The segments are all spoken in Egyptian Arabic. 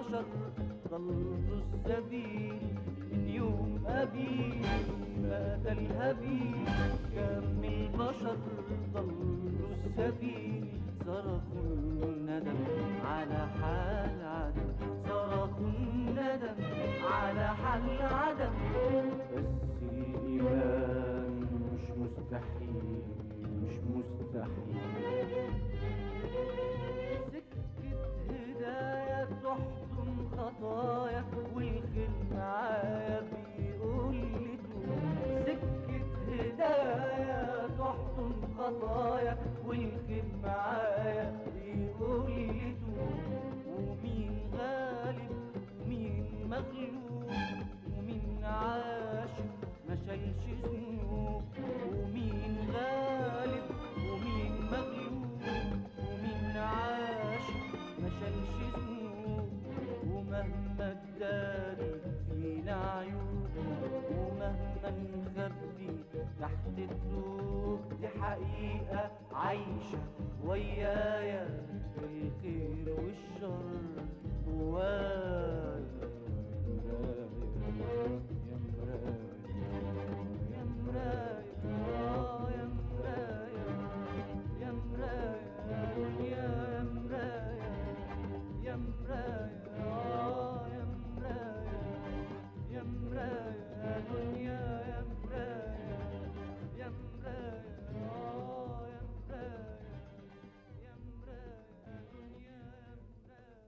البشر ضلوا السبيل من يوم أبي مات الهبيل كم البشر ضلوا السبيل صرخوا الندم على حال عدم صرخوا الندم على حال عدم بس الإيمان مش مستحيل مش مستحيل سكة هداية تحضن خطايا والخير معايا بيقول لي توب سكة هداية تحضن خطايا والخير معايا بيقول لي توب ومين غالب ومين مغلوب ومين عاشق ما شالش ذنوب ومين غالب ومين مغلوب ومين عاشق ما شالش ذنوب ومهما اداري فينا عيوب ومهما نخبي تحت الطوب دي حقيقة عايشة ويايا الخير والشر جوايا يا مراية يا مراية آه يا مراية يا مراية يا مراية يا مراية آه يا مراية يا مراية دنيا يا مراية يا مراية آه يا مراية يا مراية دنيا يا مراية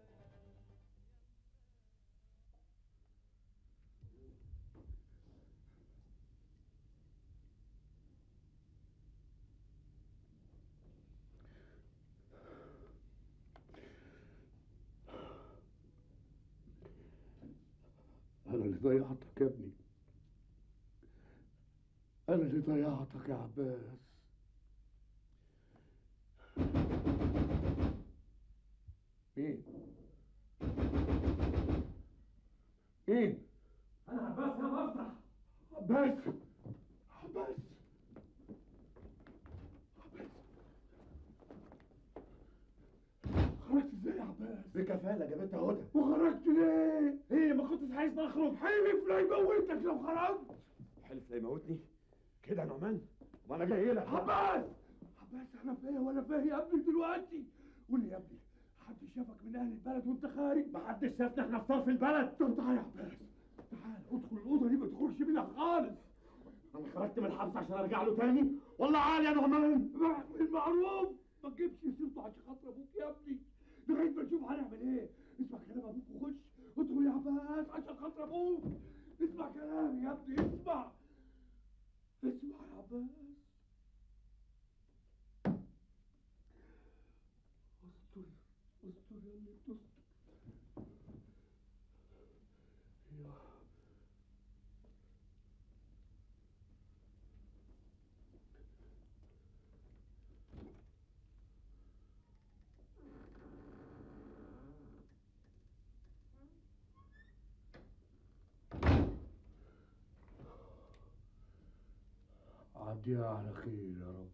أنا اللي ضيعتك يا ابني أنا اللي ضيعتك يا عباس مين؟ مين؟ انا عباس يا مفرح عباس عباس عباس خرجت ازاي يا عباس؟ بكفاله جابتها هدى وخرجت ليه؟ ايه ما كنتش عايز نخرج حلف لا يموتك لو خرجت حلف لا يموتني كده يا نعمان وانا جاي لك عباس عباس انا فيا ولا فيا يا ابني دلوقتي قول لي يا ابني حد شافك من اهل البلد وانت خارج محدش شافنا احنا في طرف البلد طب تعالى يا عباس تعالى ادخل الاوضه دي ما تخرجش منها خالص انا خرجت من الحبس عشان ارجع له تاني والله عالي يا نعمان المعروف ما تجيبش سيرته عشان خاطر ابوك يا ابني لغايه ما نشوف هنعمل ايه اسمع كلام ابوك وخش ادخل يا عباس عشان خاطر ابوك اسمع كلامي يا ابني اسمع اسمع يا عباس استر استر يا ابني استر يا عديها على خير يا رب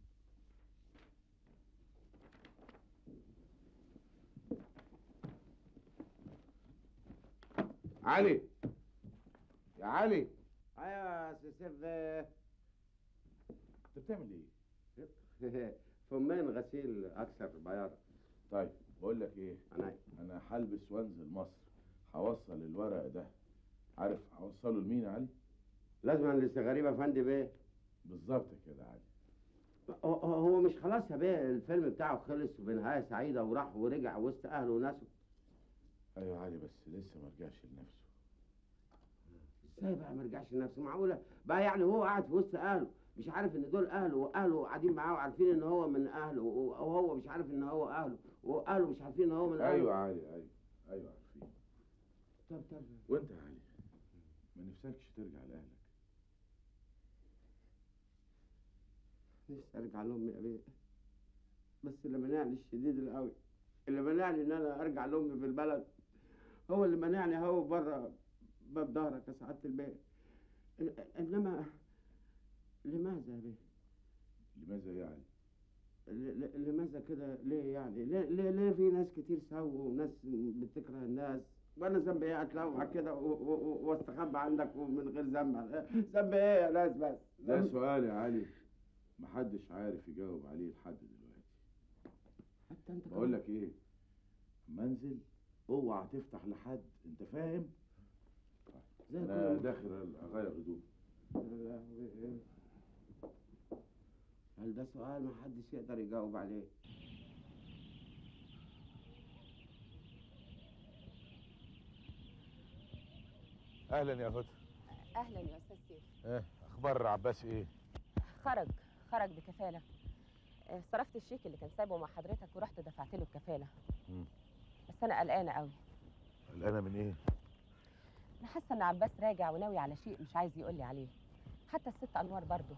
علي يا علي ايوه يا سي سيف آه، انت بتعمل ايه؟ فمين غسيل اكثر بياضا طيب بقول لك ايه انا انا هلبس وانزل مصر هوصل الورق ده عارف هوصله لمين يا علي؟ لازم أن لسه غريب يا فندم بيه بالظبط كده يا علي هو- هو هو مش خلاص يا بيه الفيلم بتاعه خلص بنهايه سعيده وراح ورجع وسط اهله وناسه ايوه يا علي بس لسه ما رجعش لنفسه ازاي بقى ما رجعش لنفسه معقوله بقى يعني هو قاعد في وسط اهله مش عارف ان دول اهله واهله قاعدين معاه وعارفين ان هو من اهله وهو مش عارف ان هو اهله واهله مش عارفين ان هو من اهله ايوه يا علي ايوه ايوه عارفين طب طب وانت يا علي ما نفسكش ترجع لاهلك نفسي ارجع لامي يا بيه بس اللي منعني الشديد القوي اللي منعني ان انا ارجع لامي في البلد هو اللي منعني هو بره باب ظهرك يا سعاده البيه إن- انما لماذا يا بيه لماذا يا علي؟ ل- ل- لماذا كده ليه يعني ليه, ليه, ليه في ناس كتير سووا وناس بتكره الناس وانا ذنبي ايه اتلوع كده و- و- و- واستخبى عندك ومن غير ذنب ذنبي ايه يا ناس بس ده ذنب- سؤال يا علي محدش عارف يجاوب عليه لحد دلوقتي حتى انت بقول لك ايه منزل اوعى تفتح لحد انت فاهم زي انا كل داخل اغير هدوم يا لهوي. هل ده سؤال ما حدش يقدر يجاوب عليه اهلا يا هدى اهلا يا استاذ سيف ايه اخبار عباس ايه خرج خرج بكفاله آه، صرفت الشيك اللي كان سايبه مع حضرتك ورحت دفعت له الكفاله مم. بس انا قلقانه قوي قلقانه من ايه انا حاسه ان عباس راجع وناوي على شيء مش عايز يقول لي عليه حتى الست انوار برضه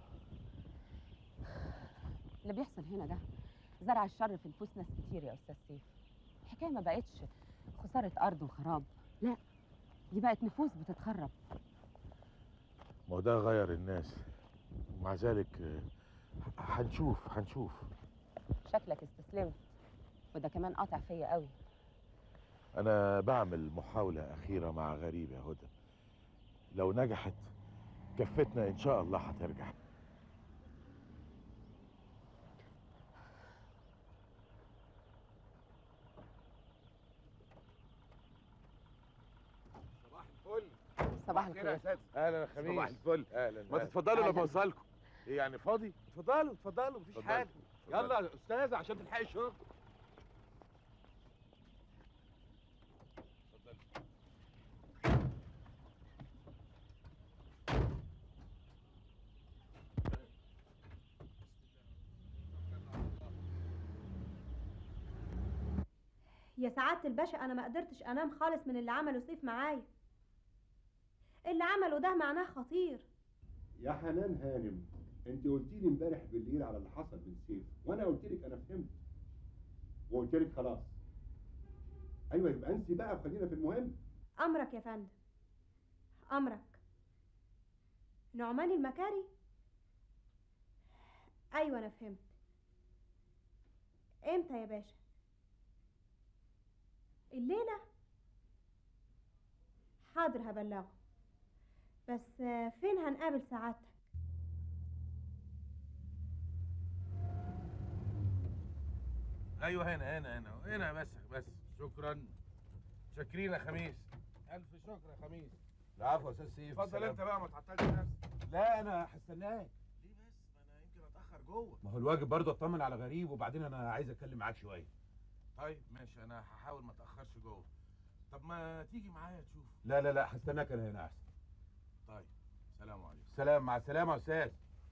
اللي بيحصل هنا ده زرع الشر في نفوس ناس كتير يا استاذ سيف الحكايه ما بقتش خساره ارض وخراب لا دي بقت نفوس بتتخرب ما هو ده غير الناس ومع ذلك آه، هنشوف هنشوف شكلك استسلمت وده كمان قاطع فيا قوي انا بعمل محاولة اخيرة مع غريب يا هدى لو نجحت كفتنا ان شاء الله هترجع صباح الفل صباح خير يا الخير اساتذه اهلا يا خميس صباح الفل اهلا ما أهلاً. تتفضلوا أهلاً. لما اوصلكم ايه يعني فاضي اتفضلوا اتفضلوا مفيش اتفضل. حاجه اتفضل. يلا يا استاذ عشان تلحقي الشغل يا سعادة الباشا أنا ما قدرتش أنام خالص من اللي عمله سيف معايا اللي عمله ده معناه خطير يا حنان هانم انت قلتي لي امبارح بالليل على اللي حصل من سيف وانا قلت لك انا فهمت وقلت لك خلاص ايوه يبقى انسي بقى وخلينا في المهم أمرك يا فندم أمرك نعمان المكاري أيوة أنا فهمت إمتى يا باشا الليلة حاضر هبلغه بس آه، فين هنقابل سعادتك ايوه هنا هنا هنا هنا بس بس شكرا شاكرين يا خميس الف شكر يا خميس العفو يا استاذ سيف اتفضل انت بقى ما تعطلش نفسك لا انا هستناك ليه بس ما انا يمكن اتاخر جوه ما هو الواجب برضه اطمن على غريب وبعدين انا عايز اتكلم معاك شويه طيب ماشي انا هحاول ما اتاخرش جوه طب ما تيجي معايا تشوف لا لا لا هستناك انا هنا احسن طيب سلام عليكم سلام مع السلامه يا استاذ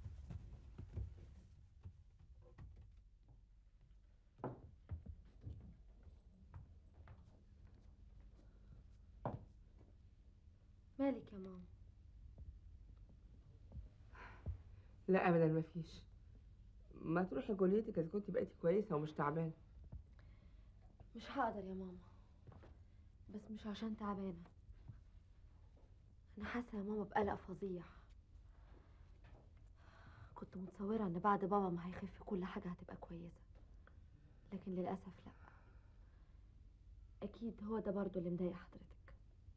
مالك يا ماما لا ابدا مفيش ما تروحي كليتك اذا كنت بقيتي كويسه ومش تعبانه مش هقدر يا ماما بس مش عشان تعبانة أنا حاسة يا ماما بقلق فظيع كنت متصورة إن بعد بابا ما هيخف كل حاجة هتبقى كويسة لكن للأسف لأ أكيد هو ده برضو اللي مضايق حضرتك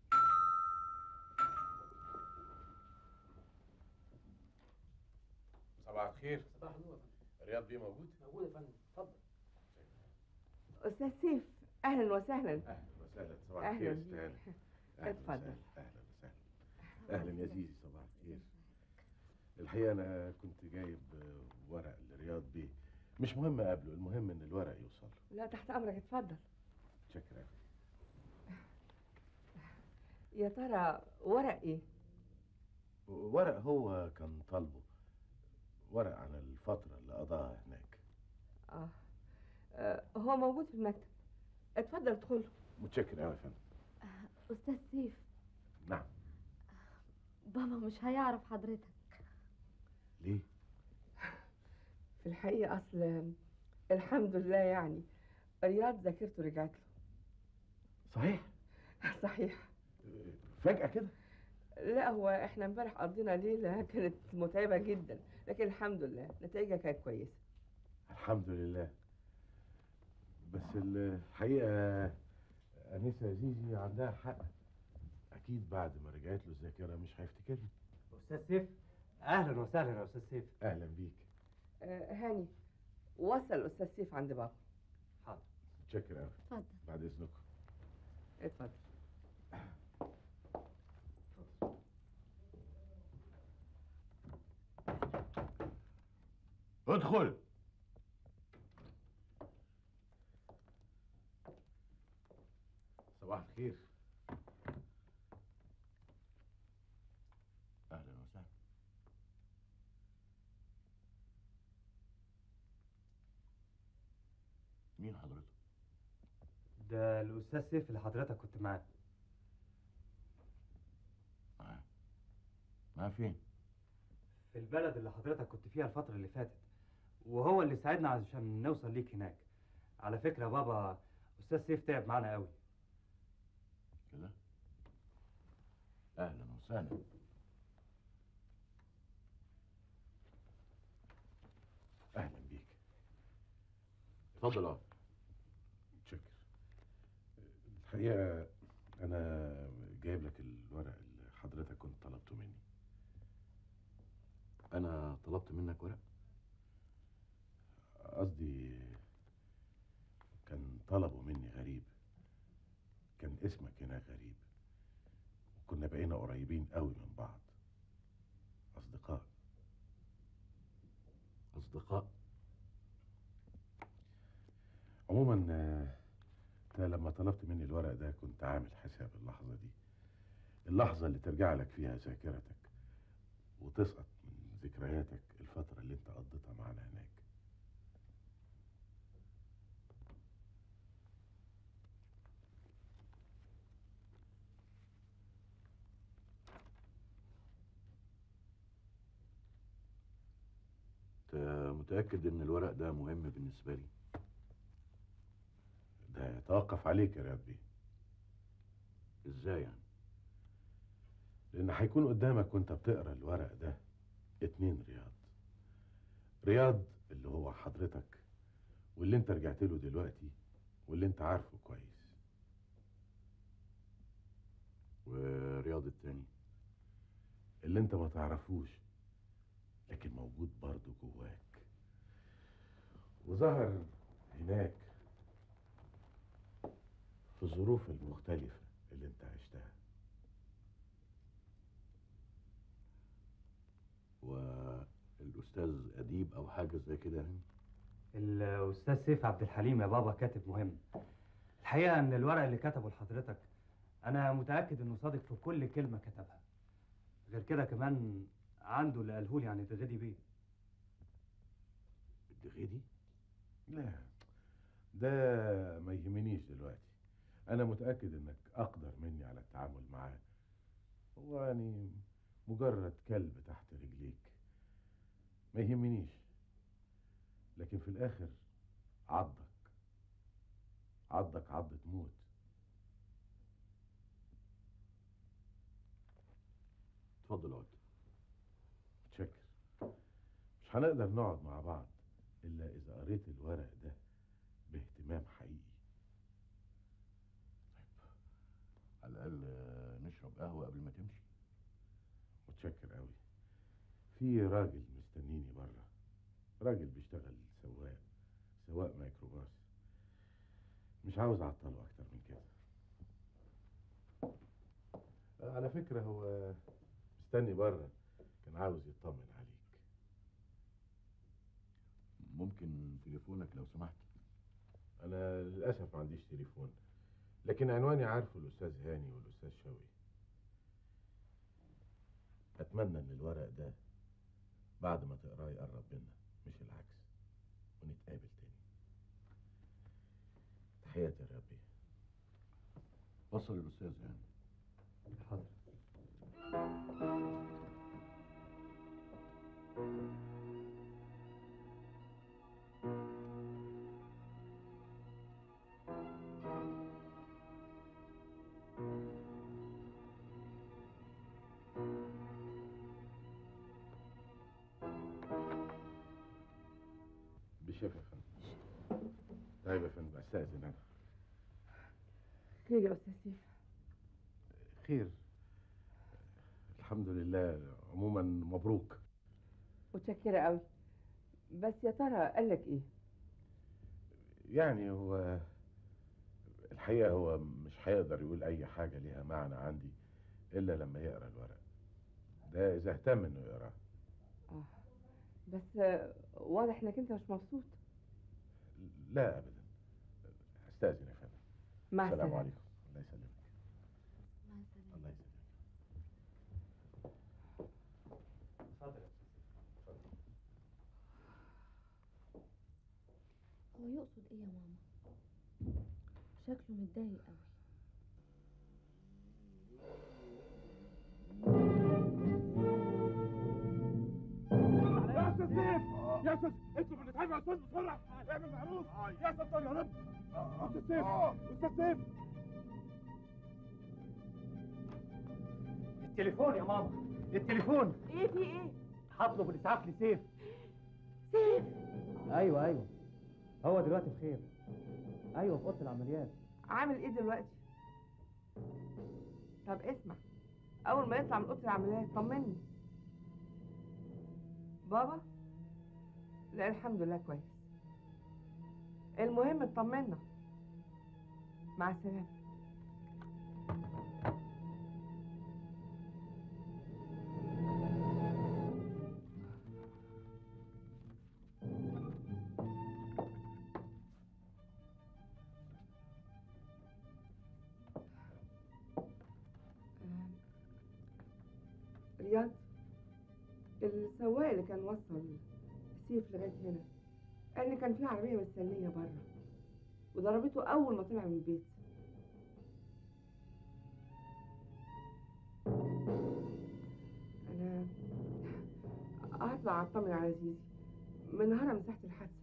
صباح الخير صباح النور رياض بيه موجود موجود يا فندم اتفضل استاذ سيف اهلا وسهلا اهلا وسهلا صباح أهلاً الخير بيك. استهانة اهلا اتفضل. وسهلا اهلا وسهلا اهلا يا زيزي صباح الخير الحقيقه انا كنت جايب آه، ورق لرياض بيه مش مهم اقابله المهم ان الورق يوصل له لا تحت امرك اتفضل شكرا يا ترى ورق ايه ورق هو كان طالبه ورق عن الفترة اللي قضاها هناك اه, آه هو موجود في المكتب اتفضل ادخل متشكر قوي يا فندم أستاذ سيف نعم بابا مش هيعرف حضرتك ليه؟ في الحقيقه اصل الحمد لله يعني رياض ذاكرته رجعت له صحيح صحيح فجأة كده لا هو احنا امبارح قضينا ليله كانت متعبه جدا لكن الحمد لله نتائجها كانت كويسه الحمد لله بس الحقيقة أنسة زيزي عندها حق أكيد بعد ما رجعت له الذاكرة مش هيفتكرني استاذ سيف اهلا وسهلا يا استاذ سيف أهلا بيك آه هاني وصل الاستاذ سيف عند بابا حاضر متشكر أوي اتفضل بعد إذنكم اتفضل ادخل صباح الخير اهلا وسهلا مين حضرتك؟ ده الاستاذ سيف اللي حضرتك كنت معاه معاه معاه فين؟ في البلد اللي حضرتك كنت فيها الفترة اللي فاتت وهو اللي ساعدنا عشان نوصل ليك هناك على فكرة يا بابا أستاذ سيف تعب معانا قوي كده؟ اهلا وسهلا أهلا بيك اتفضل اقعد متشكر الحقيقة أنا جايب لك الورق اللي حضرتك كنت طلبته مني انا طلبت منك ورق قصدي كان طلبه مني غريب كان اسمك هنا غريب وكنا بقينا قريبين قوي من بعض أصدقاء اصدقاء عموما آه، انت لما طلبت مني الورق ده كنت عامل حساب اللحظة دي اللحظة اللي ترجع لك فيها ذاكرتك وتسقط من ذكرياتك الفترة اللي انت قضيتها معانا هناك انت متاكد ان الورق ده مهم بالنسبه لي ده يتوقف عليك يا رياض بيه ازاي يعني لان هيكون قدامك وانت بتقرا الورق ده اتنين رياض رياض اللي هو حضرتك واللي انت رجعت له دلوقتي واللي انت عارفه كويس ورياض التاني اللي انت ما تعرفوش لكن موجود برضه جواك وظهر هناك في الظروف المختلفة اللي انت عشتها والاستاذ اديب او حاجه زي كده يعني الأستاذ سيف عبد الحليم يا بابا كاتب مهم الحقيقة إن الورق اللي كتبه لحضرتك أنا متأكد إنه صادق في كل كلمة كتبها غير كده كمان عنده اللي قاله لي عن الدغيدي بيه الدغيدي لا ده ما يهمنيش دلوقتي انا متاكد انك اقدر مني على التعامل معاه هو يعني مجرد كلب تحت رجليك ما يهمنيش لكن في الاخر عضك عضك عضة موت اتفضل اقعد متشكر مش هنقدر نقعد مع بعض الا اذا قريت الورق ده باهتمام حقيقي على الاقل آه، نشرب قهوه قبل ما تمشي متشكر قوي في راجل مستنيني بره راجل بيشتغل سواق سواق ميكروباص مش عاوز اعطله اكتر من كده آه، على فكرة هو مستني بره كان عاوز يطمن عليك ممكن تليفونك لو سمحت انا للاسف ما عنديش تليفون لكن عنواني عارفه الاستاذ هاني والاستاذ شوقي اتمنى ان الورق ده بعد ما تقراه يقرب بينا مش العكس ونتقابل تاني تحياتي يا ربي وصل الاستاذ يعني حاضر بالشفا يا فندم طيب يا فندم استاذن انا خير يا استاذ سيف خير الحمد لله عموما مبروك متشكره قوي بس يا ترى قال لك ايه يعني هو الحقيقه هو مش هيقدر يقول اي حاجه ليها معنى عندي الا لما يقرا الورق ده اذا اهتم انه يقراه اه بس آه، واضح انك انت مش مبسوط لا ابدا استاذن يا فندم مع السلام السلامة. عليكم الله يسلمك الله يسلمك هو يقصد ايه يا ماما شكله متضايق قوي يا استاذ سيف يا استاذ اطلب اللي تعمل يا استاذ بسرعه اعمل معروف يا ستار يا رب استاذ سيف استاذ سيف التليفون يا ماما التليفون ايه في ايه هطلب الاسعاف لسيف سيف ايوه ايوه هو دلوقتي بخير ايوه في اوضه العمليات عامل ايه دلوقتي طب اسمع اول ما يطلع من اوضه العمليات طمني بابا لا الحمد لله كويس المهم اطمنا مع السلامه رياض السواق اللي كان وصل سيف لغايه هنا قال لي كان في عربيه مستنيه بره وضربته اول ما طلع من البيت انا هطلع اطمن على زيزي من هرم مساحه الحادثه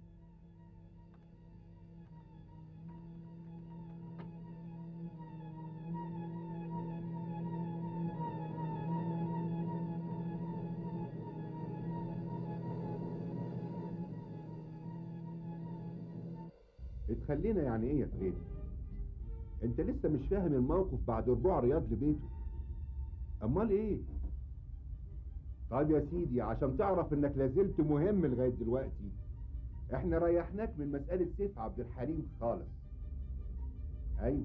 اتخلينا يعني ايه يا فريد انت لسه مش فاهم الموقف بعد رجوع رياض لبيته امال ايه طيب يا سيدي عشان تعرف انك لازلت مهم لغايه دلوقتي احنا ريحناك من مساله سيف عبد الحليم خالص ايوه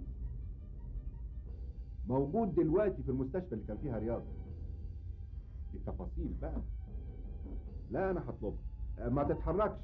موجود دلوقتي في المستشفى اللي كان فيها رياض دي تفاصيل بقى لا انا هطلبها ما تتحركش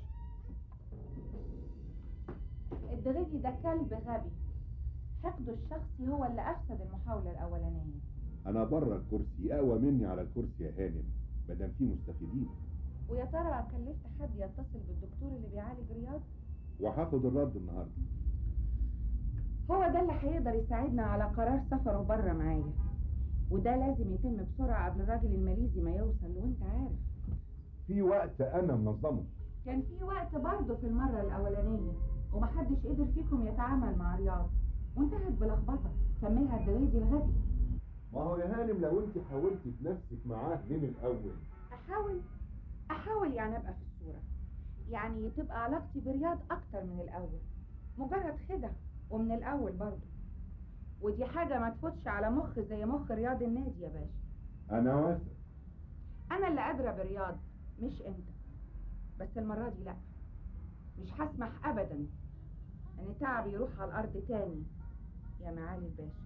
الدغيدي ده كلب غبي حقده الشخصي هو اللي أفسد المحاولة الأولانية انا بره الكرسي اقوى مني على الكرسي يا هانم مادام في مستفيدين ويا ترى كلفت حد يتصل بالدكتور اللي بيعالج رياض وهاخد الرد النهارده هو ده اللي هيقدر يساعدنا على قرار سفره بره معايا وده لازم يتم بسرعة قبل الراجل الماليزي ما يوصل وانت عارف في وقت انا منظمه كان في وقت برضه في المرة الأولانية ومحدش قدر فيكم يتعامل مع رياض وانتهت بلخبطة كملها الدويدي الغبي ما هو يا هانم لو انت حاولتي بنفسك معاه من الاول أحاول أحاول يعني أبقى في الصورة يعني تبقى علاقتي برياض أكتر من الأول مجرد خدع ومن الأول برضه ودي حاجة ما تفوتش على مخ زي مخ رياض النادي يا باشا انا واثق أنا اللي أدرى برياض مش أنت بس المرة دي لأ مش هسمح أبدا إن تعبي يروح على الأرض تاني يا معالي الباشا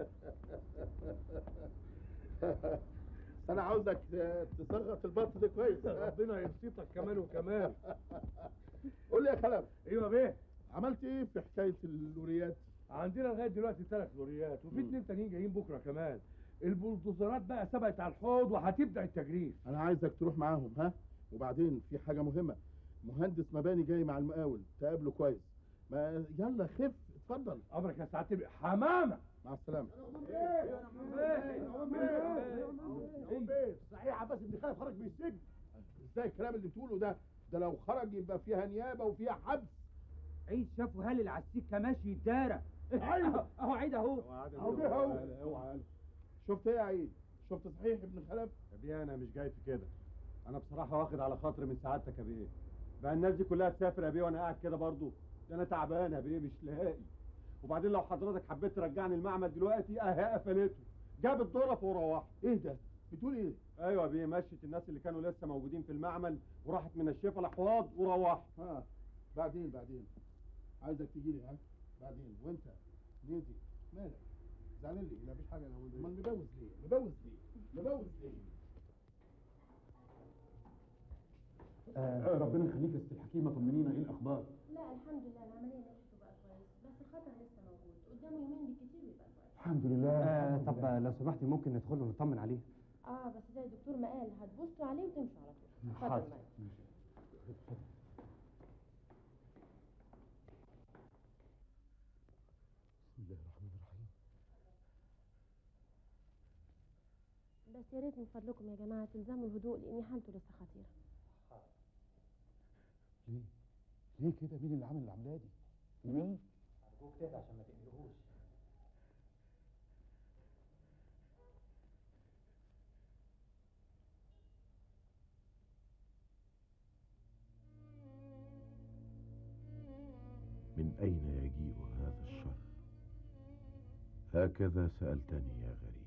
انا عاوزك تصغط البط ده كويس ربنا يبسطك كمان وكمان قول لي يا خلف ايوه بيه عملت ايه في حكايه اللوريات عندنا لغايه دلوقتي ثلاث لوريات وفي اتنين تانيين جايين بكره كمان البلدوزرات بقى سبقت على الحوض وهتبدا التجريف انا عايزك تروح معاهم ها وبعدين في حاجه مهمه مهندس مباني جاي مع المقاول تقابله كويس ما يلا خف اتفضل امرك يا سعاده البيه. حمامه مع السلامه صحيح عباس ابن خالد خرج من السجن ازاي الكلام اللي بتقوله ده ده لو خرج يبقى فيها نيابه وفيها حبس عيد شافوا هالل على السكه ماشي يتدارى ايوه اهو عيد اهو اهو جه اهو اوعى شفت ايه يا عيد شفت صحيح ابن خلف يا بيه انا مش جاي في كده انا بصراحه واخد على خاطري من سعادتك يا بيه بقى الناس دي كلها تسافر يا بيه وانا قاعد كده برضه ده انا تعبان يا بيه مش لاقي وبعدين لو حضرتك حبيت ترجعني المعمل دلوقتي اهي قفلته جابت ضرب وروحت ايه ده بتقول ايه ايوه يا بيه مشت الناس اللي كانوا لسه موجودين في المعمل وراحت من الشفا الاحواض وروحت ها بعدين بعدين عايزك تجي لي ها بعدين وانت نيجي مالك زعلان ليه مفيش حاجه انا وانت امال مبوز ليه مبوز ليه مبوز ليه آه ربنا يخليك يا ست الحكيمه طمنينا ايه الاخبار لا الحمد لله العملية نجحت وبقى كويس بس الخطر لسه موجود قدامه يومين بالكتير ويبقى كويس الحمد لله آه الحمد طب لله. لو سمحتي ممكن ندخل ونطمن عليه اه بس زي الدكتور ما قال هتبصوا عليه وتمشوا على طول حاضر. اتفضل معايا بسم الله الرحمن الرحيم بس يا ريت من فضلكم يا جماعة تلزموا الهدوء لأن حالته لسه خطيرة ليه ليه كده مين اللي عمل العمليه دي مين ارجوك تهدى عشان ما تقلقوش من أين يجيء هذا الشر هكذا سألتني يا غريب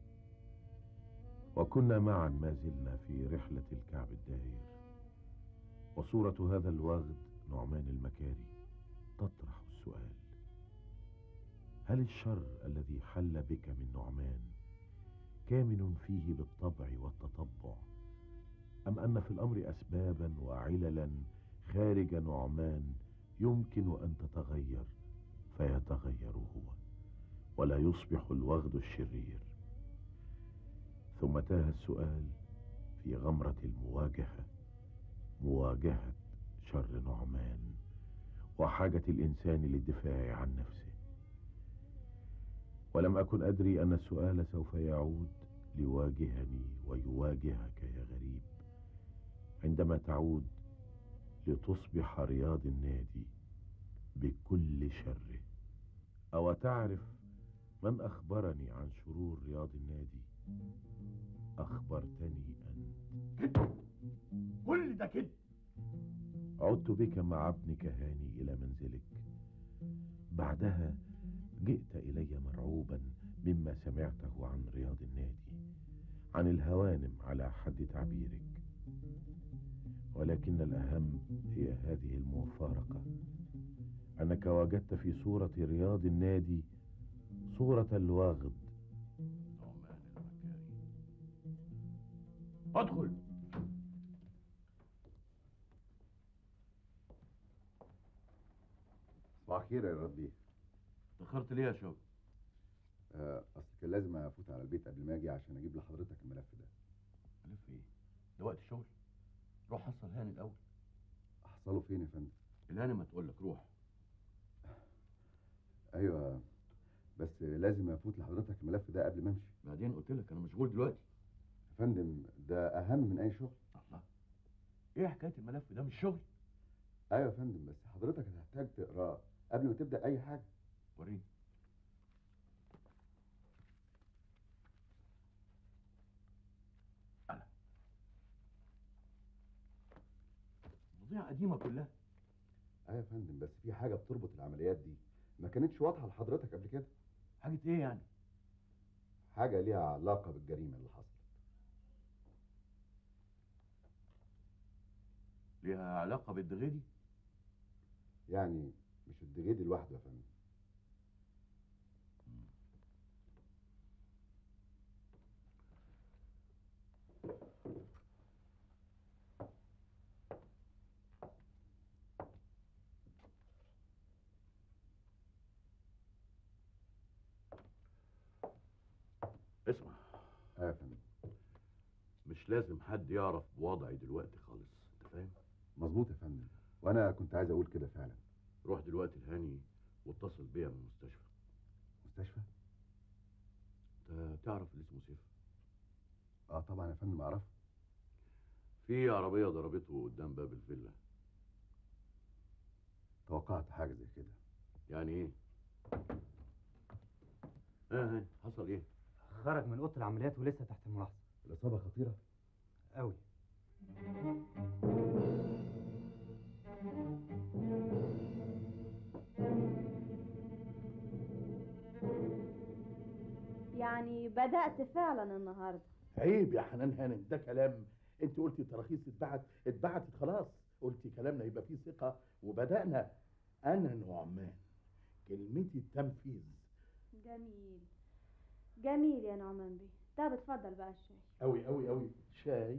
وكنا معا ما زلنا في رحلة الكعب الدائر وصورة هذا الوغد نعمان المكاري تطرح السؤال هل الشر الذي حل بك من نعمان كامن فيه بالطبع والتطبع أم أن في الأمر أسبابا وعللا خارج نعمان يمكن أن تتغير فيتغير هو ولا يصبح الوغد الشرير ثم تاه السؤال في غمرة المواجهة مواجهة شر نعمان وحاجة الإنسان للدفاع عن نفسه ولم أكن أدري أن السؤال سوف يعود ليواجهني ويواجهك يا غريب عندما تعود لتصبح رياض النادي بكل شره أو تعرف من أخبرني عن شرور رياض النادي أخبرتني أنت كل ده كده عدت بك مع ابنك هاني إلى منزلك بعدها جئت إلي مرعوبا مما سمعته عن رياض النادي عن الهوانم على حد تعبيرك ولكن الأهم هي هذه المفارقة أنك وجدت في صورة رياض النادي صورة الواغد نعمان المكاري ادخل صباح الخير يا ربي اتأخرت ليه يا شوقي؟ آه، اصل كان لازم افوت على البيت قبل ما اجي عشان اجيب لحضرتك الملف ده ملف ايه؟ ده وقت شغل روح حصل هاني الأول احصله فين يا فندم الهاني ما تقول لك روح ايوه بس لازم افوت لحضرتك الملف ده قبل ما امشي بعدين قلت لك أنا مشغول دلوقتي يا فندم ده اهم من اي شغل الله ايه حكاية الملف ده مش شغل؟ ايوه يا فندم بس حضرتك هتحتاج تقراه قبل ما تبدا اي حاجه وريني أنا مواضيع قديمة كلها ايوه يا فندم بس في حاجه بتربط العمليات دي ما كانتش واضحه لحضرتك قبل كده حاجة ايه يعني؟ حاجه ليها علاقه بالجريمه اللي حصلت ليها علاقة بالدغيدي؟ يعني مش الدغيدي لوحده يا فندم اسمع ايوه يا فندم مش لازم حد يعرف بوضعي دلوقتي خالص انت فاهم؟ مظبوط يا فندم وانا كنت عايز اقول كده فعلا روح دلوقتي لهاني واتصل بيا من المستشفى مستشفى انت تعرف اللي اسمه سيف اه طبعا يا فندم اعرف في عربية ضربته قدام باب الفيلا توقعت حاجه زي كده يعني ايه؟ اه هاني حصل ايه؟ خرج من اوضه العمليات ولسه تحت الملاحظه الاصابه خطيره قوي اصلي بدأت فعلا النهارده عيب يا حنان هانم ده كلام انت قلتي التراخيص اتبعت اتبعتت خلاص قلتي كلامنا يبقى فيه ثقه وبدانا انا نعمان كلمتي التنفيذ جميل جميل يا نعمان بيه طب اتفضل بقى الشاي قوي قوي قوي شاي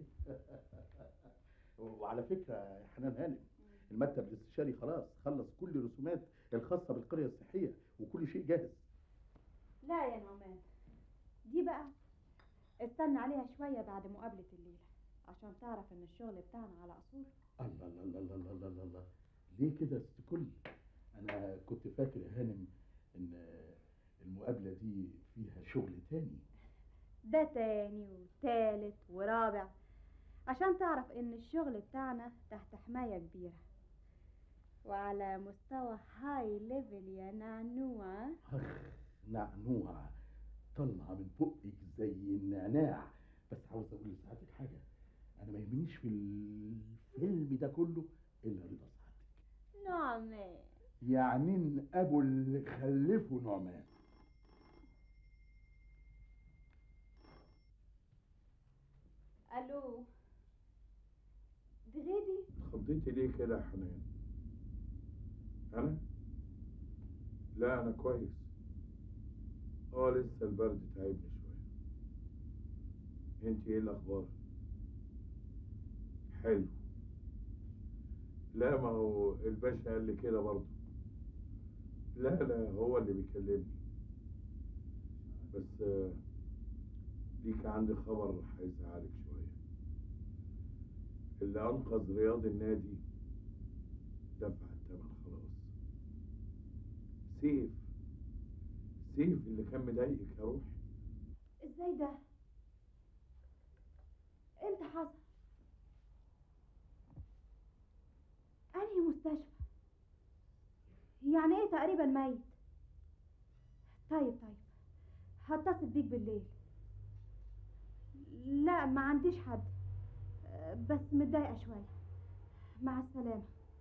وعلى فكره يا حنان هانم المكتب الاستشاري خلاص خلص كل الرسومات الخاصه بالقريه الصحيه وكل شيء جاهز لا يا نعمان دي بقى استنى عليها شوية بعد مقابلة الليلة عشان تعرف ان الشغل بتاعنا على اصول الله الله الله الله الله الله الله ليه كده يا ست كل انا كنت فاكر يا هانم ان المقابله دي فيها شغل تاني ده تاني وتالت ورابع عشان تعرف ان الشغل بتاعنا تحت حماية كبيرة وعلى مستوى هاي ليفل يا نعنوع اخ نعنوع طلع من بقك زي النعناع بس عاوز اقول لسعادتك حاجه انا ما يهمنيش في الفيلم ده كله الا رضا سعادتك نعمان يعني إن ابو اللي خلفه نعمان الو دغيدي اتخضيتي ليه كده يا حنان انا لا انا كويس اه لسه البرد تعبني شويه انت ايه الاخبار حلو لا ما هو الباشا قال لي كده برضه لا لا هو اللي بيكلمني بس آه، ليك عندي خبر هيزعلك شويه اللي انقذ رياض النادي دفع الثمن خلاص سيف سيف اللي كان مضايقك يا روحي ازاي ده امتى حصل انهي مستشفى يعني ايه تقريبا ميت طيب طيب هتصل بيك بالليل لا ما عنديش حد أه، بس متضايقه شويه مع السلامه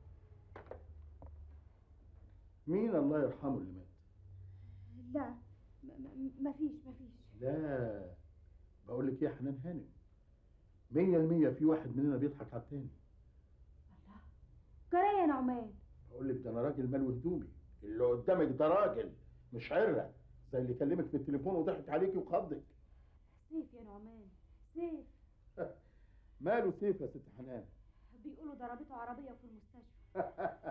مين الله يرحمه اللي مات لا م- م- مفيش مفيش لا بقول لك ايه يا حنان هانم مية المية في واحد مننا بيضحك على التاني جرى يا نعمان بقول لك ده انا راجل مال وهدومي اللي قدامك ده راجل مش عرة زي اللي كلمك في التليفون وضحك عليكي وخضك سيف يا نعمان سيف ماله سيف يا ست حنان بيقولوا ضربته عربيه في المستشفى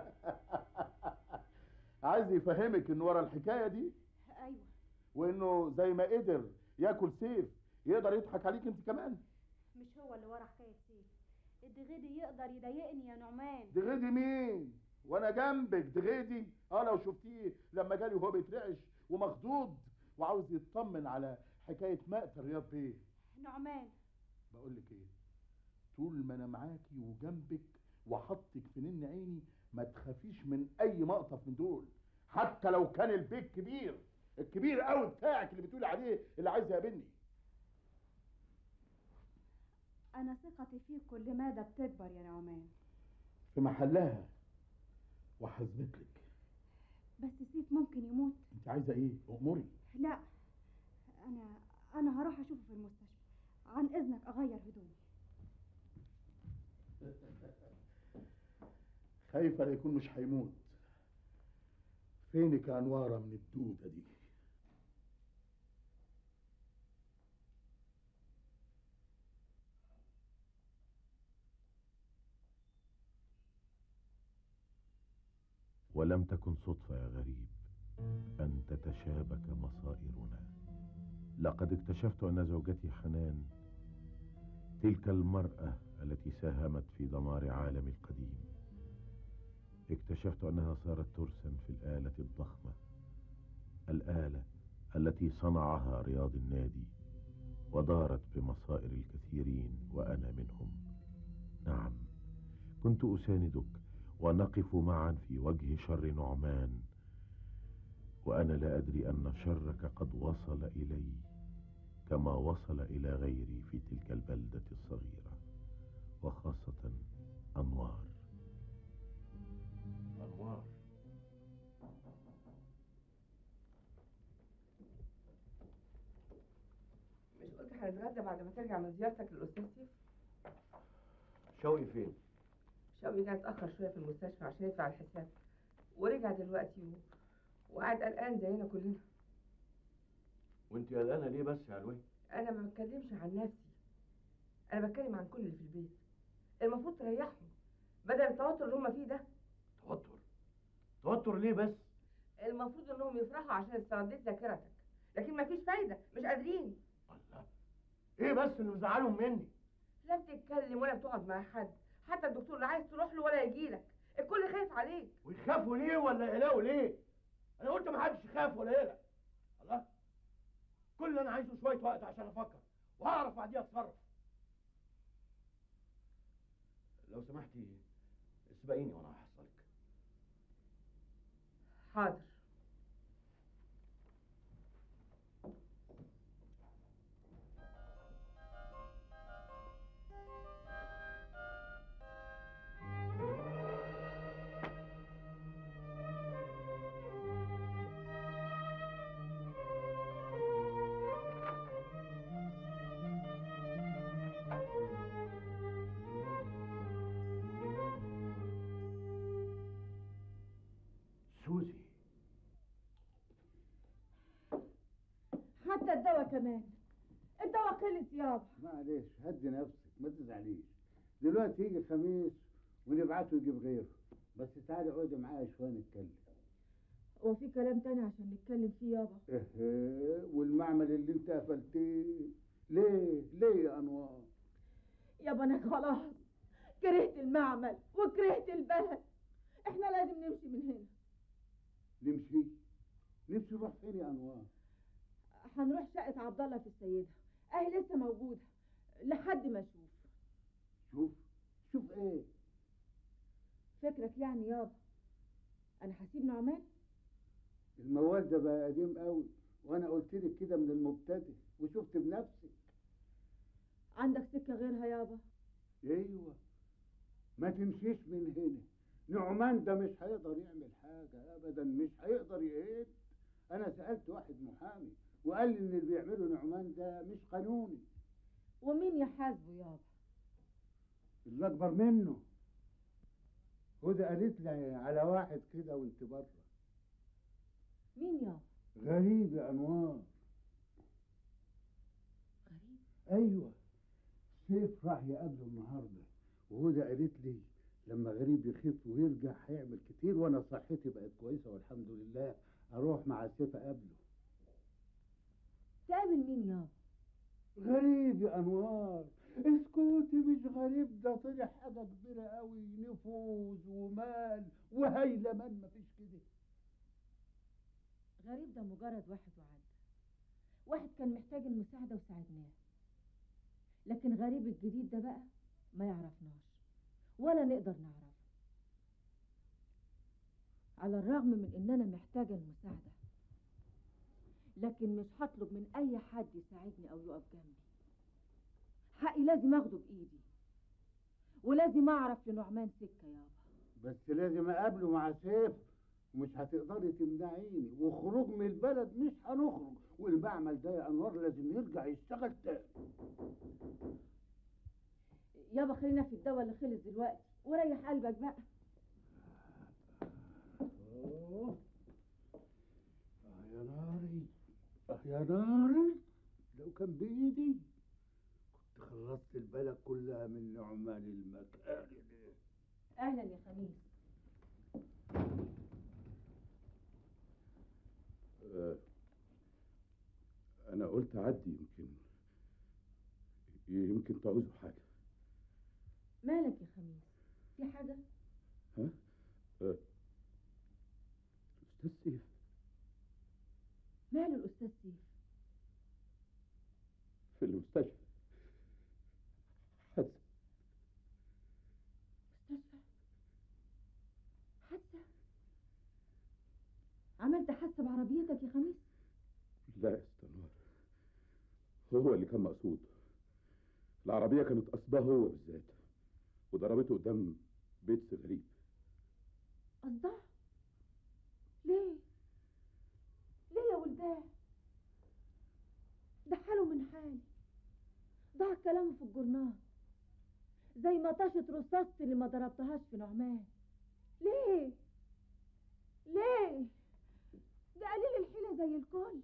عايز يفهمك ان ورا الحكايه دي ايوه وانه زي ما قدر ياكل سيف يقدر يضحك عليك انت كمان مش هو اللي ورا حكايه سيف الدغيدي يقدر يضايقني يا نعمان دغيدي مين وانا جنبك دغيدي اه لو شفتيه لما جالي وهو بيترعش ومخضوض وعاوز يطمن على حكايه مقتل رياض بيه نعمان بقول لك ايه طول ما انا معاكي وجنبك وحطك في نن عيني ما تخافيش من اي مقطف من دول حتى لو كان البيت كبير الكبير قوي بتاعك اللي بتقولي عليه اللي عايز يقابلني انا ثقتي فيك كل مدى بتكبر يا نعمان في محلها وهثبت لك بس سيف ممكن يموت انت عايزه ايه اموري لا انا انا هروح اشوفه في المستشفى عن اذنك اغير هدومي خايفه لا يكون مش هيموت فينك يا انواره من الدوده دي ولم تكن صدفة يا غريب أن تتشابك مصائرنا لقد اكتشفت أن زوجتي حنان تلك المرأة التي ساهمت في دمار عالم القديم اكتشفت أنها صارت ترسا في الآلة الضخمة الآلة التي صنعها رياض النادي ودارت بمصائر الكثيرين وأنا منهم نعم كنت أساندك ونقف معا في وجه شر نعمان وأنا لا أدري أن شرك قد وصل إلي كما وصل إلى غيري في تلك البلدة الصغيرة وخاصة أنوار انوار هنتغدى بعد ما ترجع من زيارتك للاستاذ سيف شوقي فين؟ شوقي جه اتاخر شويه في المستشفى عشان يدفع الحساب ورجع دلوقتي و... وقاعد قلقان زينا كلنا وانت قلقانه ليه بس يا علوي؟ انا ما بتكلمش عن نفسي انا بتكلم عن كل اللي في البيت المفروض تريحهم بدل التوتر اللي هم فيه ده توتر توتر ليه بس؟ المفروض انهم يفرحوا عشان استرديت ذاكرتك لكن مفيش فايده مش قادرين ايه بس اللي مزعلهم مني؟ لا بتتكلم ولا بتقعد مع حد حتى الدكتور لا عايز تروح له ولا يجيلك الكل خايف عليك ويخافوا ليه ولا يقلقوا ليه؟ انا قلت ما حدش يخاف ولا يقلق الله كل اللي انا عايزه شويه وقت عشان افكر وهعرف بعديها اتصرف لو سمحتي اسبقيني وانا هحصلك حاضر سوزي حتى الدواء كمان الدواء خلص يابا معلش هدي نفسك ما تزعليش دلوقتي يجي الخميس ونبعته يجيب غيره بس تعالي اقعدي معايا شويه نتكلم هو في كلام تاني عشان نتكلم فيه يابا ايه والمعمل اللي انت قفلتيه ليه ليه يا انوار يابا انا خلاص كرهت المعمل وكرهت البلد احنا لازم نمشي من هنا نمشي نمشي نروح فين يا انوار هنروح شقة عبد الله في السيدة اهي لسه موجودة لحد ما اشوف شوف شوف ايه فكرك يعني يابا انا هسيب نعمان الموال ده بقى قديم قوي وانا قلت لك كده من المبتدئ وشفت بنفسك عندك سكة غيرها يابا ايوه ما تمشيش من هنا نعمان ده مش هيقدر يعمل حاجة ابدا مش هيقدر يهد انا سألت واحد محامي وقال لي ان اللي بيعمله نعمان ده مش قانوني ومين يحاسبه يابا اللي اكبر منه هدى قالت لي على واحد كده وانت بره مين يابا غريب يا انوار غريب ايوه سيف راح يقابله النهارده وهدى قالت لي لما غريب يخف ويرجع هيعمل كتير وانا صحتي بقت كويسه والحمد لله اروح مع سيف اقابله تقابل مين يابا غريب يا انوار اسكتي مش غريب ده طلع حاجه كبيره قوي نفوذ ومال وهيلمان مفيش كده غريب ده مجرد واحد وعدى واحد كان محتاج المساعدة وساعدناه لكن غريب الجديد ده بقى ما يعرفناش ولا نقدر نعرفه على الرغم من ان انا محتاجة المساعدة لكن مش هطلب من اي حد يساعدني او يقف جنبي حقي لازم اخده بايدي ولازم اعرف لنعمان سكة يابا بس لازم اقابله مع سيف مش هتقدري تمنعيني وخروج من البلد مش هنخرج والمعمل ده يا انوار لازم يرجع يشتغل تاني يابا خلينا في الدواء اللي خلص دلوقتي وريح قلبك بقى أوه. آه يا ناري آه يا ناري لو كان بإيدي كنت خلصت البلد كلها من نعمان المكاري ده اهلا يا خميس آه، أنا قلت أعدي يمكن يمكن تعوزوا حاجة مالك يا خميس في حاجة ها؟ آه، الأستاذ سيف ماله الاستاذ سيف في المستشفى حادثة مستشفى حادثة عملت حادثة بعربيتك يا خميس لا يا استنوار هو اللي كان مقصود العربية كانت قصدها هو بالذات وضربته قدام بيت غريب قصدها ليه ليه يا ولدان ده حاله من حالي ضاع كلامه في الجرنان زي ما طاشت رصاصتي اللي ما ضربتهاش في نعمان ليه ليه ده قليل الحيلة زي الكل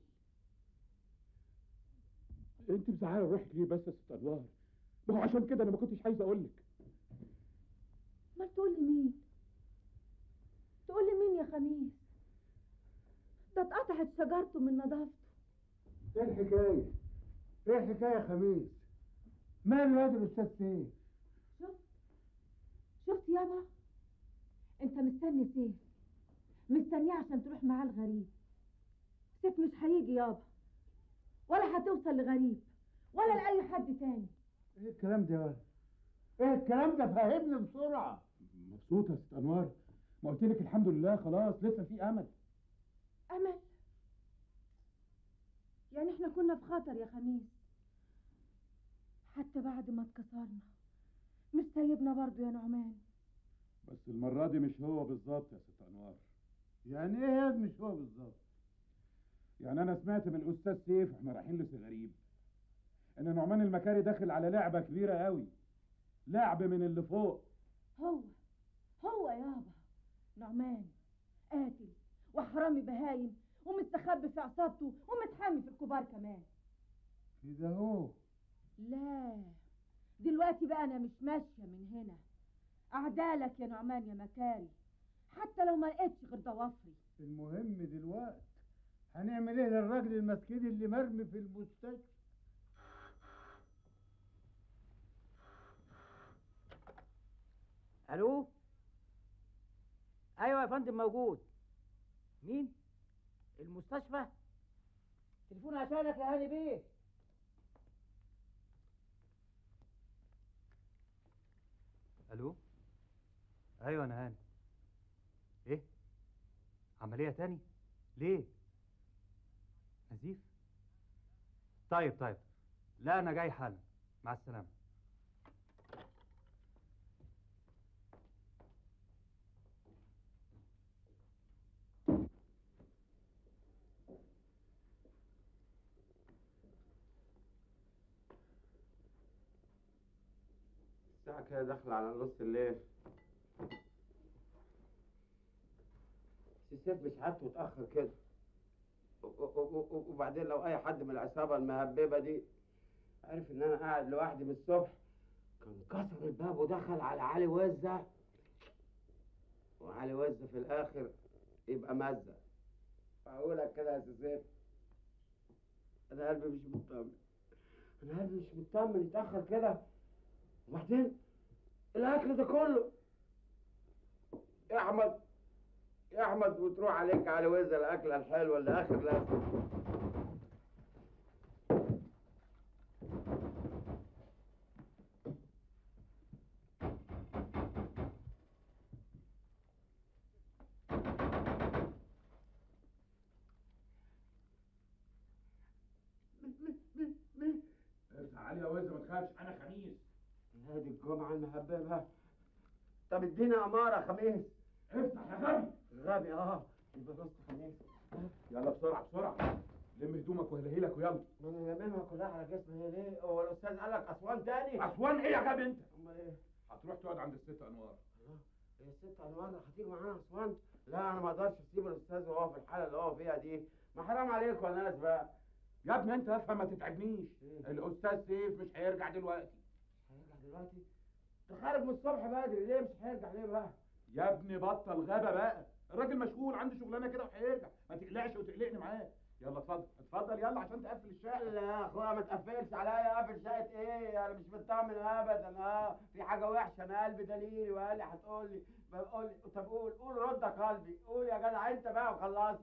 انت مزعله روحك ليه بس يا ست انوار ما هو عشان كده انا ما كنتش عايز اقول لك ما تقول لي مين تقول لي مين يا خميس ده اتقطعت شجرته من نظافته ايه الحكايه ايه الحكايه يا خميس ماله يا الاستاذ سيف شفت شفت يابا انت مستني سيف مستنيه عشان تروح معاه الغريب سيف مش هيجي يابا ولا هتوصل لغريب ولا لأي حد تاني ايه الكلام ده يا ولد ايه الكلام ده فهمني بسرعه مبسوطه يا ست انوار ما قلت لك الحمد لله خلاص لسه في امل أمل يعني احنا كنا في خطر يا خميس حتى بعد ما اتكسرنا مش سايبنا برضو يا نعمان بس المره دي مش هو بالظبط يا ست انوار يعني ايه مش هو بالظبط يعني انا سمعت من الاستاذ سيف واحنا رايحين لسغريب ان نعمان المكاري داخل على لعبه كبيره قوي لعب من اللي فوق هو هو يابا نعمان قاتل وحرامي بهايم ومستخبي في عصابته ومتحامي في الكبار كمان كده هو لا دلوقتي بقى انا مش ماشيه من هنا اعدالك يا نعمان يا مكاري حتى لو ما لقيتش غير ضوافري المهم دلوقتي هنعمل ايه للراجل المسكين اللي مرمي في المستشفى الو ايوه يا فندم موجود مين المستشفى تليفون عشانك يا هاني بيه الو ايوه انا هاني ايه عمليه تاني ليه نزيف طيب طيب لا انا جاي حالا مع السلامه الساعة كده داخلة على نص الليل سيف مش عادته اتأخر كده و- و- و- وبعدين لو أي حد من العصابة المهببة دي عرف إن أنا قاعد لوحدي من الصبح كان كسر الباب ودخل على علي وزة وعلي وزة في الآخر يبقى مزة أقولك كده يا سي سيف أنا قلبي مش مطمن أنا قلبي مش مطمن يتأخر كده وبعدين الاكل ده كله يا احمد يا احمد وتروح عليك على وزن الاكله الحلوه اللي اخر لازم تعالى يا وزة ما تخافش انا خميس هادي الجمعه المهببه طب اديني اماره خميس افتح يا غبي غبي اه يبقى نص خميس يلا بسرعه بسرعه لم هدومك وهلهلك ويلا ما انا لاممها كلها على جسمي هي ليه هو الاستاذ قال لك اسوان تاني اسوان ايه يا غبي انت امال ايه هتروح تقعد عند الست انوار هي الست انوار هتيجي معانا اسوان لا انا ما اقدرش اسيب الاستاذ وهو في الحاله اللي هو فيها دي ما حرام عليكم يا ناس بقى يا ابني انت افهم ما تتعبنيش الاستاذ سيف مش هيرجع دلوقتي هيرجع دلوقتي ده خارج من الصبح بدري ليه مش هيرجع ليه بقى يا ابني بطل غابه بقى الراجل مشغول عنده شغلانه كده وهيرجع ما تقلقش وتقلقني معاه يلا اتفضل اتفضل يلا عشان تقفل الشقه لا يا اخويا ما تقفلش عليا قافل شقه ايه انا مش مطمن ابدا اه في حاجه وحشه انا قلبي دليلي وقال لي هتقول لي بقول لي طب قول قول رد يا قلبي قول يا جدع انت بقى وخلصت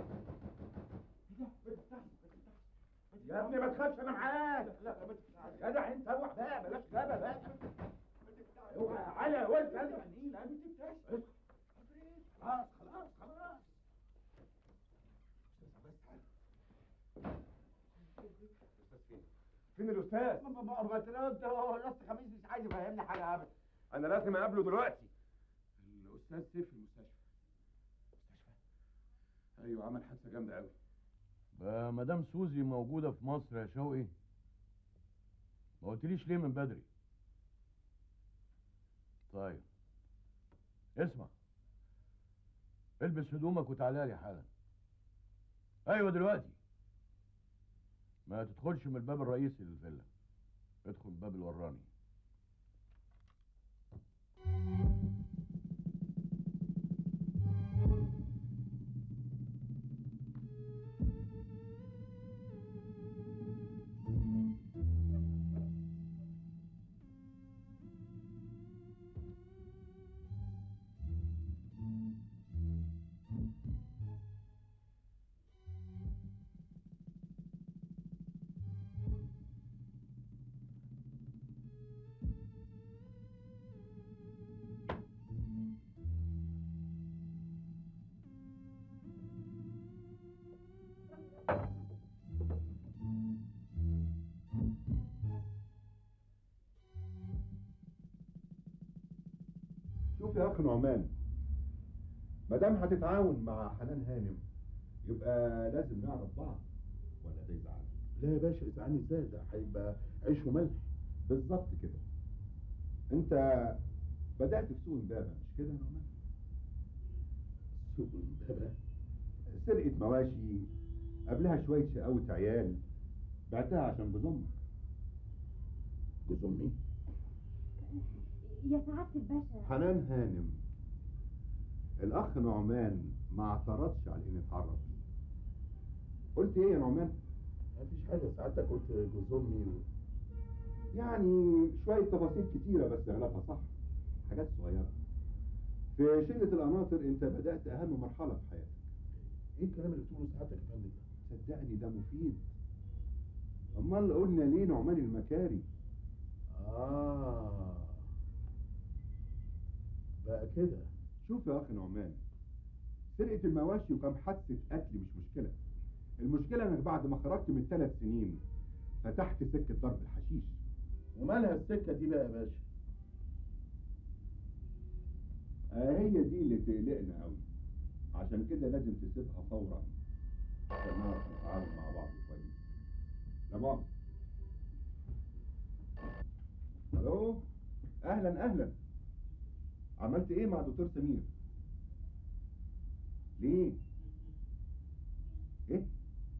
يا ابني ما تخافش انا معاك لا ما تفتحش جدع انت روح بقى بلاش غابه بقى اوعى على يا ولد قال لي ما تفتحش خلاص خلاص خلاص فين الاستاذ؟ ما ما ما ترد هو الاستاذ خميس مش عايز يفهمني حاجه ابدا انا لازم اقابله دلوقتي الاستاذ سيف في المستشفى مستشفى ايوه عمل حادثه جامده قوي بقى مدام سوزي موجودة في مصر يا شوقي ما قلتليش ليه من بدري طيب اسمع البس هدومك وتعالى لي حالا ايوه دلوقتي ما تدخلش من الباب الرئيسي للفيلا ادخل الباب الوراني شوف يا اخ نعمان ما دام هتتعاون مع حنان هانم يبقى لازم نعرف بعض ولا ده يزعل لا يا باشا ازعلني ازاي ده هيبقى عيش وملح بالظبط كده انت بدأت في سوق امبابة مش كده يا نعمان سوق امبابة سرقة مواشي قبلها شوية شقاوة عيال بعتها عشان جوز امك جوز امي يا سعادة الباشا حنان هانم الاخ نعمان ما اعترضش على اني اتعرف بيه قلت ايه يا نعمان مفيش حاجه سعادتك قلت جوز امي و... يعني شويه تفاصيل كتيره بس اغلبها صح حاجات صغيره في شله القناطر انت بدات اهم مرحله في حياتك ايه الكلام اللي بتقوله سعادتك يا فندم ده صدقني ده مفيد امال قلنا ليه نعمان المكاري اه بقى كده شوف يا اخي نعمان سرقه المواشي وكم حادثه قتل مش مشكله المشكله انك بعد ما خرجت من ثلاث سنين فتحت سكه ضرب الحشيش ومالها السكه دي بقى يا باشا آه هي دي اللي تقلقنا قوي عشان كده لازم تسيبها فورا عشان نعرف نتعامل مع بعض كويس لا مؤاخذة الو اهلا اهلا عملت ايه مع دكتور سمير ليه ايه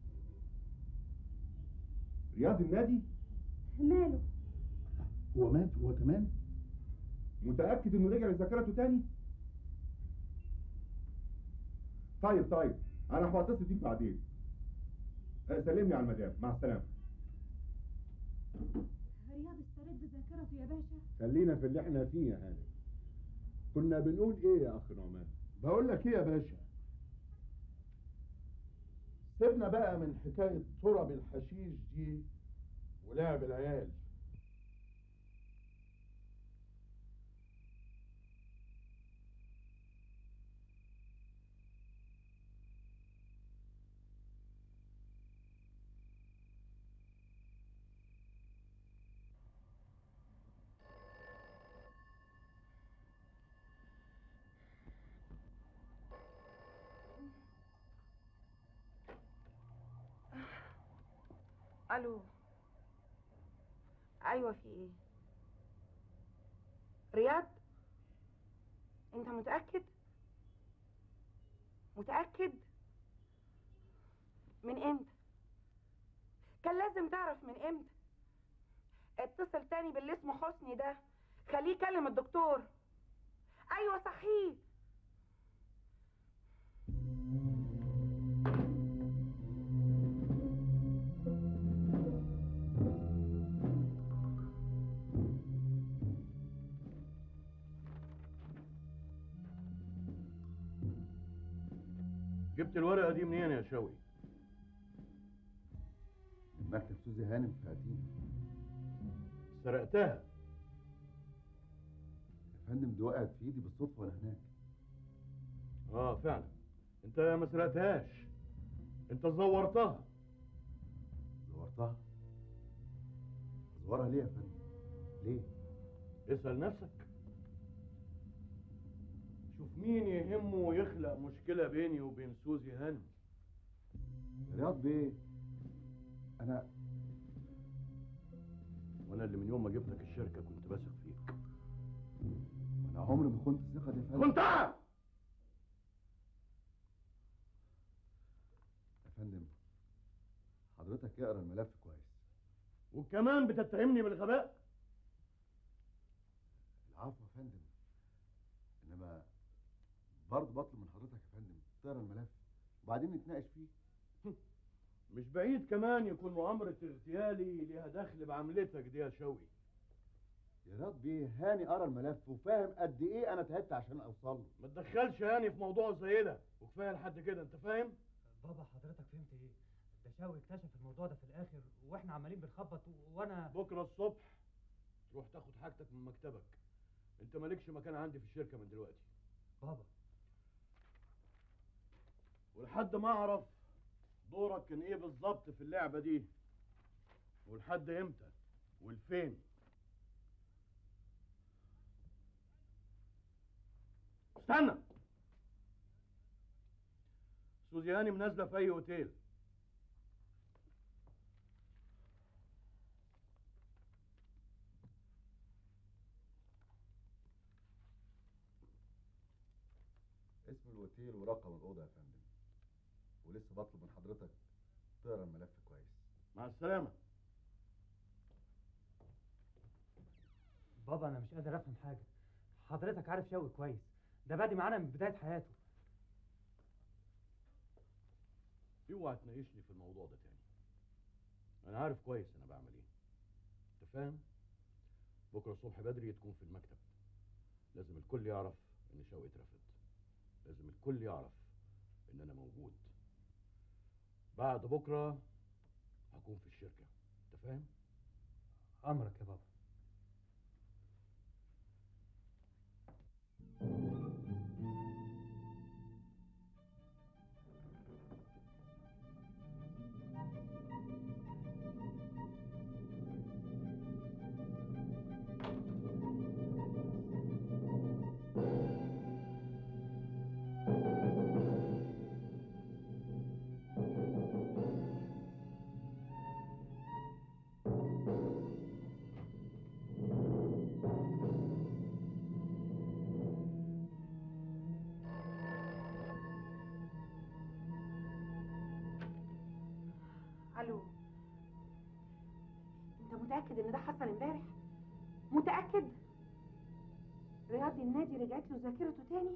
رياض النادي ماله هو مات هو كمان متاكد انه رجع لذاكرته تاني طيب طيب انا هتصل بيك بعدين آه، سلمني على المدام مع السلامه رياض استرد ذاكرته يا باشا خلينا في اللي احنا فيه يا هانم كنا بنقول ايه يا اخ نعمان بقول لك ايه يا باشا سيبنا بقى من حكايه ترب الحشيش دي ولعب العيال الو ايوه في ايه رياض انت متاكد متاكد من امتى كان لازم تعرف من امتى اتصل تاني باللي اسمه حسني ده خليه يكلم الدكتور ايوه صحيح جبت الورقه دي منين يا شوقي من مكتب سوزي هانم في قديم سرقتها يا فندم دي وقعت في ايدي بالصدفه وانا هناك اه فعلا انت ما سرقتهاش انت زورتها زورتها زورها ليه يا فندم ليه اسال نفسك شوف مين يهمه يخلق مشكله بيني وبين سوزي هانم رياض بيه انا وانا اللي من يوم ما جبتك الشركه كنت بثق فيك انا عمري ما كنت الثقه دي يا فندم كنت يا فندم حضرتك اقرا الملف كويس وكمان بتتهمني بالغباء العفو يا فندم انما برضه بطلب من حضرتك يا فندم تقرا الملف وبعدين نتناقش فيه مش بعيد كمان يكون مؤامرة اغتيالي ليها دخل بعملتك دي يا شوقي يا رب بيه هاني قرا الملف وفاهم قد ايه انا تعبت عشان اوصل له ما تدخلش هاني في موضوع زي ده وكفايه لحد كده انت فاهم بابا حضرتك فهمت ايه ده شاوي اكتشف الموضوع ده في الاخر واحنا عمالين بنخبط و- وانا بكره الصبح تروح تاخد حاجتك من مكتبك انت مالكش مكان عندي في الشركه من دلوقتي بابا ولحد ما اعرف دورك كان ايه بالظبط في اللعبه دي ولحد امتى والفين استنى سوزي هاني منازله في اي اوتيل اسم الاوتيل ورقم الاوضه يا فندم ولسه بطلب من حضرتك تقرا الملف كويس مع السلامه بابا انا مش قادر افهم حاجه حضرتك عارف شوقي كويس ده بادي معانا من بدايه حياته اوعى تناقشني في الموضوع ده تاني انا عارف كويس انا بعمل ايه انت فاهم بكره الصبح بدري تكون في المكتب لازم الكل يعرف ان شوقي اترفض لازم الكل يعرف ان انا موجود بعد بكره هكون في الشركه انت فاهم امرك يا بابا الو انت متاكد ان ده حصل امبارح متاكد رياض النادي رجعت له ذاكرته تاني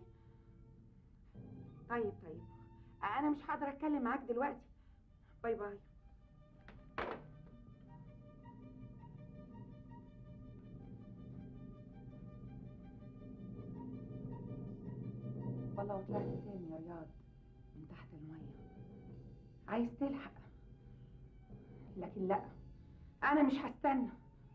طيب طيب انا مش هقدر اتكلم معاك دلوقتي باي باي والله وطلعت تاني يا رياض من تحت الميه عايز تلحق لكن لا انا مش هستنى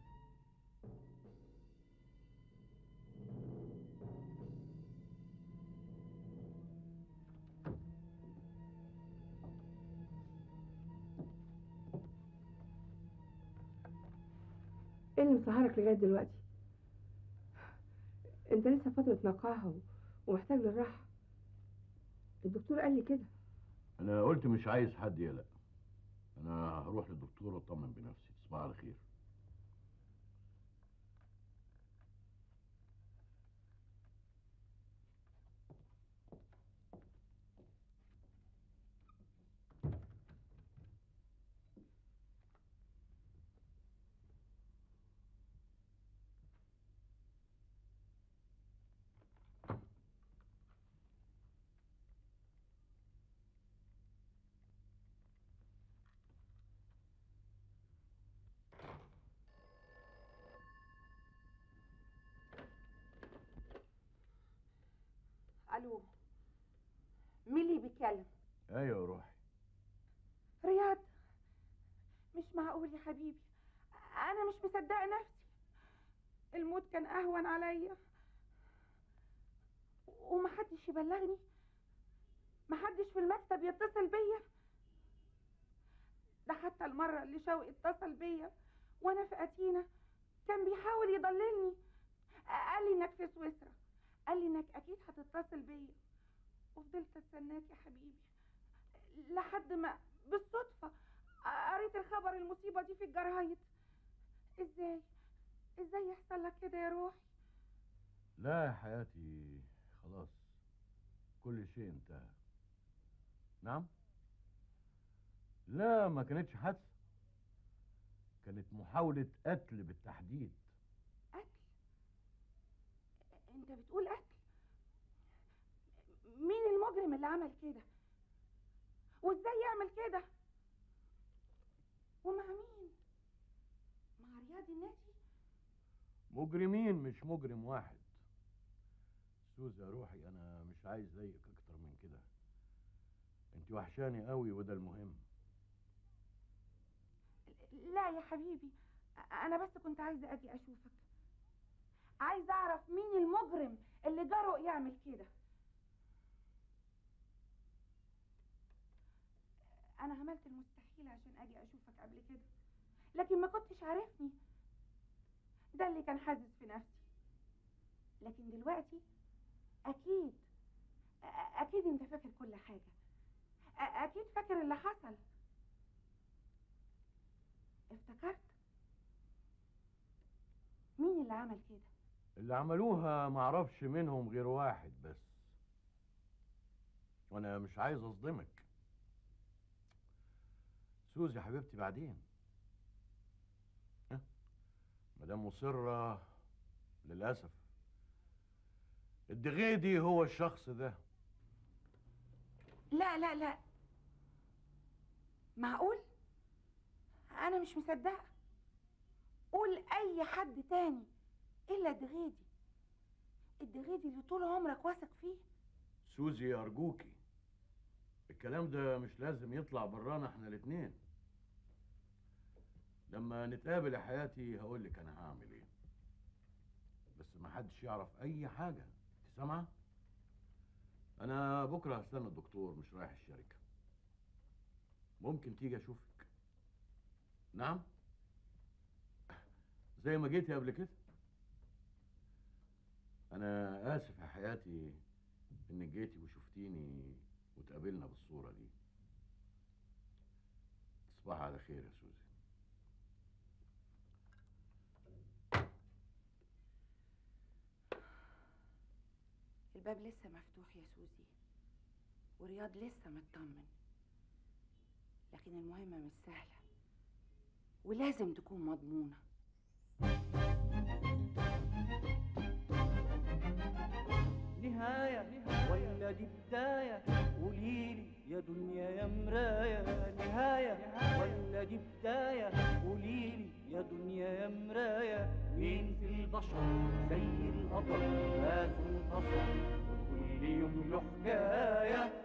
ايه اللي مسهرك لغايه دلوقتي انت لسه فتره نقاهه و- ومحتاج للراحه الدكتور قال لي كده انا قلت مش عايز حد يقلق انا هروح للدكتور واطمن بنفسي تصبح على خير الو مين اللي بيتكلم ايوه يا روحي رياض مش معقول يا حبيبي انا مش مصدقه نفسي الموت كان اهون عليا ومحدش يبلغني محدش في المكتب يتصل بيا ده حتى المرة اللي شوقي اتصل بيا وانا في اتينا كان بيحاول يضللني قال لي انك في سويسرا قال لي انك اكيد هتتصل بيا وفضلت استناك يا حبيبي لحد ما بالصدفة قريت الخبر المصيبة دي في الجرايد ازاي ازاي يحصل لك كده يا روحي لا يا حياتي خلاص كل شيء انتهى نعم لا ما كانتش حادثة كانت محاولة قتل بالتحديد انت بتقول قتل مين المجرم اللي عمل كده وازاي يعمل كده ومع مين مع رياض النادي مجرمين مش مجرم واحد سوزي يا روحي انا مش عايز زيك اكتر من كده انت وحشاني قوي وده المهم لا يا حبيبي انا بس كنت عايزه اجي اشوفك عايزه اعرف مين المجرم اللي جرؤ يعمل كده انا عملت المستحيل عشان اجي اشوفك قبل كده لكن ما كنتش عارفني ده اللي كان حازز في نفسي لكن دلوقتي اكيد أ- اكيد انت فاكر كل حاجه أ- اكيد فاكر اللي حصل افتكرت مين اللي عمل كده اللي عملوها معرفش منهم غير واحد بس وانا مش عايز اصدمك سوزي يا حبيبتي بعدين ها؟ مدام مصرة للأسف الدغيدي هو الشخص ده لا لا لا معقول انا مش مصدقه قول اي حد تاني الا الدغيدي الدغيدي اللي طول عمرك واثق فيه سوزي أرجوكي الكلام ده مش لازم يطلع برانا احنا الاتنين لما نتقابل يا حياتي هقولك انا هعمل ايه بس ما حدش يعرف اي حاجة انت سامعة انا بكرة هستنى الدكتور مش رايح الشركة ممكن تيجي اشوفك نعم زي ما جيتي قبل كده انا اسف يا حياتي انك جيتي وشفتيني وتقابلنا بالصورة دي تصبح على خير يا سوزي الباب لسه مفتوح يا سوزي ورياض لسه مطمن لكن المهمة مش سهلة ولازم تكون مضمونة نهاية ولا دي بداية قوليلي يا دنيا يا مراية نهاية ولا دي بداية قوليلي يا دنيا يا مراية مين في البشر زي القطر فاز انتصر وكل يوم له حكاية